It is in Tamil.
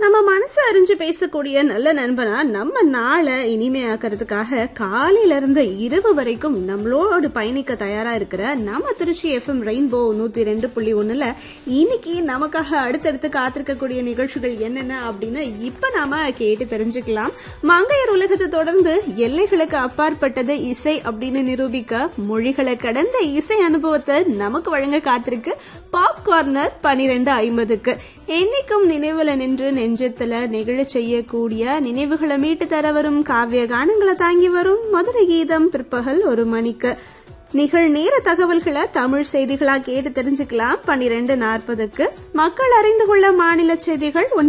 நம்ம மனசு அறிஞ்சு பேசக்கூடிய நல்ல நண்பனா நம்ம நாளை இனிமையாக்குறதுக்காக காலையில இருந்து இரவு வரைக்கும் நம்மளோடு பயணிக்க தயாரா இருக்கிற நம்ம திருச்சி எஃப்எம் ரெயின்போ நூத்தி ரெண்டு புள்ளி ஒண்ணுல இன்னைக்கு நமக்காக அடுத்தடுத்து காத்திருக்கக்கூடிய நிகழ்ச்சிகள் என்னென்ன அப்படின்னு இப்ப நாம கேட்டு தெரிஞ்சுக்கலாம் மங்கையர் உலகத்தை தொடர்ந்து எல்லைகளுக்கு அப்பாற்பட்டது இசை அப்படின்னு நிரூபிக்க மொழிகளை கடந்த இசை அனுபவத்தை நமக்கு வழங்க காத்திருக்கு பாப் கார்னர் பனிரெண்டு ஐம்பதுக்கு என்னைக்கும் நினைவுல நின்று நெஞ்சத்துல நெகிழச் செய்யக்கூடிய நினைவுகளை மீட்டு தர வரும் காவிய கானங்களை தாங்கி வரும் மதுரை கீதம் பிற்பகல் ஒரு மணிக்கு நிகழ்நேர தகவல்களை தமிழ் செய்திகளா கேட்டு தெரிஞ்சுக்கலாம் பன்னிரெண்டு நாற்பதுக்கு மக்கள் அறிந்து கொள்ள மாநில செய்திகள் ஒன்று